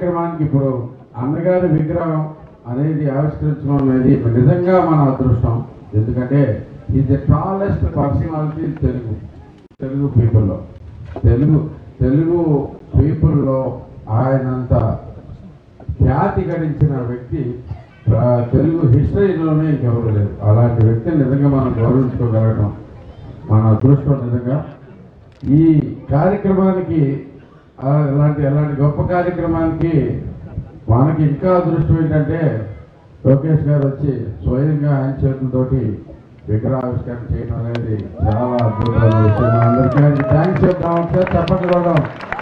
కార్యక్రమానికి ఇప్పుడు అన్నగారి విగ్రహం అనేది ఆవిష్కరించడం అనేది నిజంగా మన అదృష్టం ఎందుకంటే ఇది the tallest personality Telugu Telugu పీపుల్లో తెలుగు తెలుగు పీపుల్లో ఆయనంత ఖ్యాతి గడించిన వ్యక్తి ఆ, తెలుగు హిస్టరీలోనే ఇంకెవరు లేరు అలాంటి వ్యక్తిని నిజంగా మనం గౌరవించుకోగలగడం మన అదృష్టం నిజంగా ఈ కార్యక్రమానికి ఆ, ఇలాంటి అలాంటి గొప్ప కార్యక్రమానికి మనకి ఇంకా అదృష్టం ఏంటంటే లోకేష్ గారు వచ్చి స్వయంగా ఆయన చేతులతోటి విగ్రహావిష్కరణ చేయడం అనేది చాలా అద్భుతమైన విషయం అందరికీ థ్యాంక్స్ చెప్తాం ఒకసారి చెప్పండి కూడా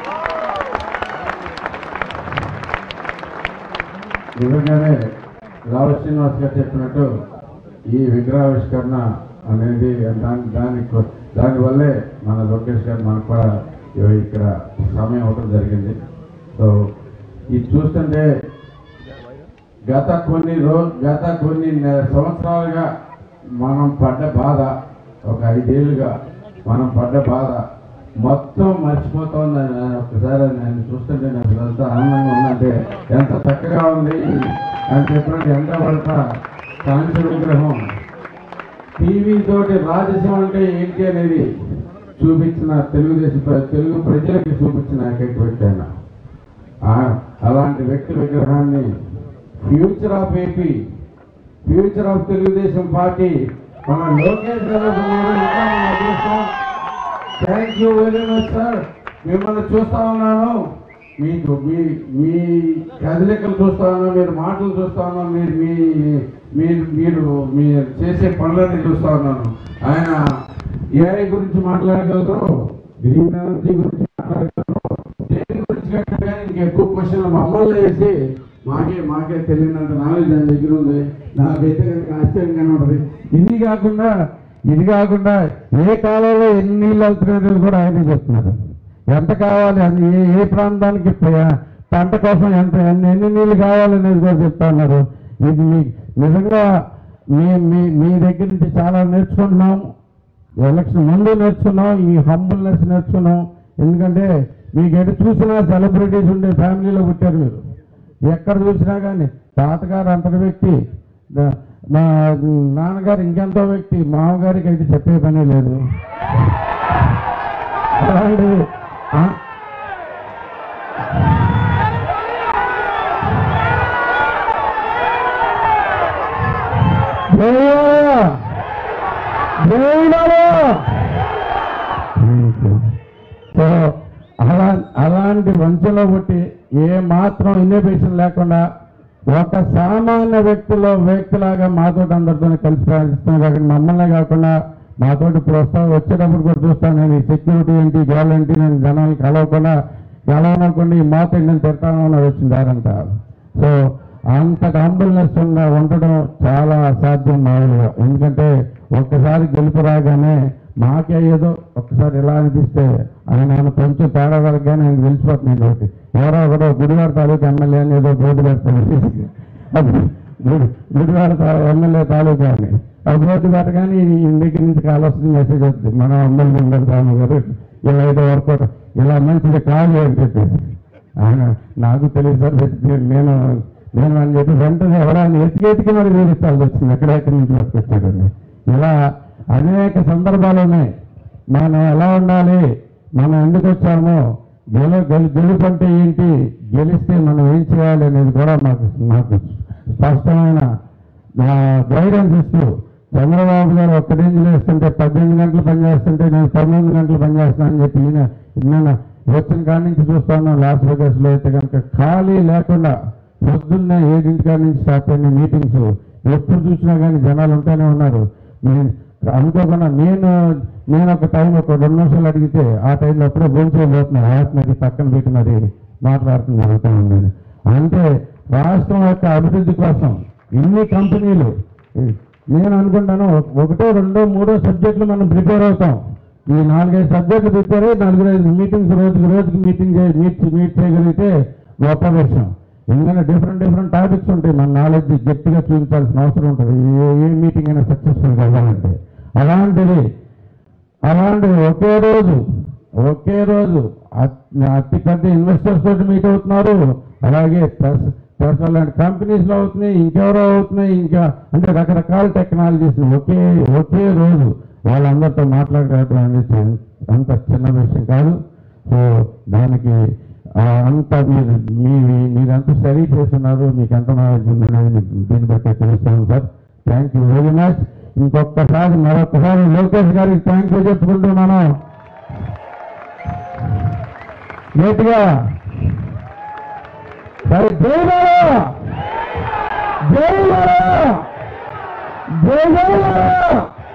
నిజంగానే రావు శ్రీనివాస్ గారు చెప్పినట్టు ఈ విగ్రహావిష్కరణ అనేది దాని దాని దానివల్లే మన లోకేష్ గారు మనకు కూడా ఇక్కడ సమయం అవటం జరిగింది సో ఇది చూస్తుంటే గత కొన్ని రోజు గత కొన్ని నె- సంవత్సరాలుగా మనం పడ్డ బాధ ఒక ఐదేళ్లుగా మనం పడ్డ బాధ మొత్తం మర్చిపోతుంది నేను ఒకసారి నేను చూస్తుంటే నాకు ఎంత ఆనందంగా ఉందంటే ఎంత చక్కగా ఉంది అని చెప్పినట్టు ఎంత పడతా కాంతి విగ్రహం టీవీ తోటి రాజసీమ అంటే ఏంటి అనేది చూపించిన తెలుగుదేశం ప్ర- తెలుగు ప్రజలకి చూపించిన ఏకైక వ్యక్తి ఆయన ఆ- అలాంటి వ్యక్తి విగ్రహాన్ని future of AP future of Telugu Desam party మన లోకేష్ గారు thank you very much sir మిమ్మల్ని చూస్తా ఉన్నాను మీకు మీ మీ కదలికలు చూస్తా ఉన్నాను మీరు మాటలు చూస్తా ఉన్నాను మీరు మీ మీరు మీరు మీరు చేసే పనులన్నీ చూస్తా ఉన్నాను ఆయన ఏఐ గురించి మాట్లాడగలరు గ్రీన్ ఎనర్జీ గురించి మాట్లాడగలరు దేని గురించి కంటే ఇంకెక్కువ క్వశ్చన్లు మమ్మల్ని వేసి మాకే మాకే తెలియనంత నాలెడ్జ్ ఆయన దగ్గర ఉంది నాకైతే కనుక ఆశ్చర్యంగానే ఉంటుంది ఇది కాకుండా ఇది కాకుండా ఏ కాలంలో ఎన్ని నీళ్ళు అవుతున్నాయో కూడా ఆయనే చెప్తున్నారు ఎంత కావాలి అది ఏ ఏ ప్రాంతానికి ప- పంట కోసం ఎంత ఎన్ని ఎన్ని నీళ్ళు కావాలనేది కూడా చెప్తా ఉన్నారు ఇది మీ- నిజంగా మీ మీ మీ దగ్గర నుంచి చాలా నేర్చుకుంటున్నాం ఎలక్షన్ ముందు నేర్చుకున్నాం ఈ హంబుల్నెస్ నేర్చుకున్నాం ఎందుకంటే మీకు ఎటు చూసినా సెలబ్రిటీస్ ఉండే ఫ్యామిలీలో పుట్టారు మీరు ఎక్కడ చూసినా కానీ తాతగారు అంతటి వ్యక్తి ద- మా నాన్నగారు ఇంకెంతో వ్యక్తి మామగారికి అయితే చెప్పే పనే లేదు అలాంటి ఆ? జయ జైలలో సో అలా అలాంటి వంచలో పుట్టి ఏ మాత్రం ఇన్నోవేషన్ లేకుండా ఒక సామాన్య వ్యక్తిలో వ్యక్తిలాగా మాతో అందరితో కలిసి ప్రయాణిస్తున్నాం కాకుండా మమ్మల్నే కాకుండా మాతో ఇప్పుడు వస్తా వచ్చేటప్పుడు కూడా చూస్తాను నేను ఈ సెక్యూరిటీ ఏంటి గ్యారంటీ నేను జనాలు కలవకుండా కలవనకుండా ఈ మాతో నేను తిడతాను అని వచ్చింది దారంతా సో అంత హంబుల్నెస్ ఉన్న ఉండడం చాలా అసాధ్యం మామూలుగా ఎందుకంటే ఒక్కసారి గెలుపు రాగానే మాకే ఏదో ఒక్కసారి ఎలా అనిపిస్తే ఆయన ఆయన కొంచెం తేడా వరకుగానే ఆయన గెలిచిపోతున్నాయి ఒకటి ఎవరో ఒకడో గుడివాడ తాలూకా ఎమ్మెల్యే అని ఏదో బోర్డు పెడతాడు అది గుడి గుడివాడ తా- ఎమ్మెల్యే తాలూకా అని ఆ బోర్డు పెట్టగానే ఈ దగ్గర నుంచి కాల్ వస్తుంది మెసేజ్ వస్తుంది మన ఎమ్మెల్యే ఉండాలి రాము గారు ఇలా ఏదో వర్కౌట్ ఇలా మంచిది కాదు అని చెప్పేసి ఆయన నాకు తెలియదు సార్ వెతికి- నేను నేను అని చెప్పి వెంటనే ఎవరైనా ఎతికి ఎతికి మరి చూపించాల్సి వచ్చింది ఎక్కడెక్కడి నుంచి వచ్చాడండి ఇలా అనేక సందర్భాలు ఉన్నాయి మనం ఎలా ఉండాలి మనం ఎందుకు వచ్చామో గెలు గెలు గెలుపు అంటే ఏంటి గెలిస్తే మనం ఏం చేయాలి అనేది కూడా మాకు మాకు స్పష్టమైన గైడెన్స్ ఇస్తూ చంద్రబాబు గారు ఒక్క రేంజ్ వేస్తుంటే పద్దెనిమిది గంటలు పనిచేస్తుంటే నేను పంతొమ్మిది గంటలు పనిచేస్తాను అని చెప్పి ఈయన నేను వచ్చిన కాడి నుంచి చూస్తాను లాస్ వెగస్లో అయితే కనుక ఖాళీ లేకుండా పొద్దున్నే ఏడింటి కాడి నుంచి స్టార్ట్ అయిన మీటింగ్స్ ఎప్పుడు చూసినా కానీ జనాలు ఉంటూనే ఉన్నారు నేను అనుకోకుండా నేను నేను ఒక టైం ఒక రెండు నిమిషాలు అడిగితే ఆ టైంలో అప్పుడే భోంచేయబోతున్నాను ఆత్మది పక్కన పెట్టి మరి మాట్లాడుతుంది జరుగుతూ ఉంది అంటే రాష్ట్రం యొక్క అభివృద్ధి కోసం ఇన్ని కంపెనీలు నేను అనుకుంటాను ఒకటో రెండో మూడో సబ్జెక్టులు మనం ప్రిపేర్ అవుతాం ఈ నాలుగైదు సబ్జెక్టులు ప్రిపేర్ అయ్యి నలుగురు ఐదు మీటింగ్స్ రోజుకి రోజుకి మీటింగ్ మీట్ మీట్ చేయగలిగితే గొప్ప విషయం ఎందుకంటే డిఫరెంట్ డిఫరెంట్ టాపిక్స్ ఉంటాయి మన నాలెడ్జ్ గట్టిగా చూపించాల్సిన అవసరం ఉంటుంది ఏ ఏ మీటింగ్ అయినా సక్సెస్ఫుల్ కావాలంటే అలాంటిది అలాంటిది ఒకే రోజు ఒకే రోజు అత్- అతి పెద్ద ఇన్వెస్టర్స్ తోటి మీట్ అవుతున్నారు అలాగే ప్రెస్ ప్రెస్ లాంటి కంపెనీస్లో అవుతున్నాయి ఇంకెవరో అవుతున్నాయి ఇంకా అంటే రకరకాల టెక్నాలజీస్ ఒకే ఒకే రోజు వాళ్ళందరితో మాట్లాడటం అనేది అంత చిన్న విషయం కాదు సో దానికి ఆ, అంత మీరు మీ మీరంతా స్టడీ చేస్తున్నారు మీకు ఎంత నాలెడ్జ్ ఉందనేది మీకు దీన్ని బట్టి తెలుస్తాను sir thank you very much ఇంకొకసారి మరొకసారి లోకేష్ గారికి థ్యాంక్ యూ చెప్పుకుంటూ మనం గట్టిగా సరే జై బాలా జై బాలా జై జై బాలా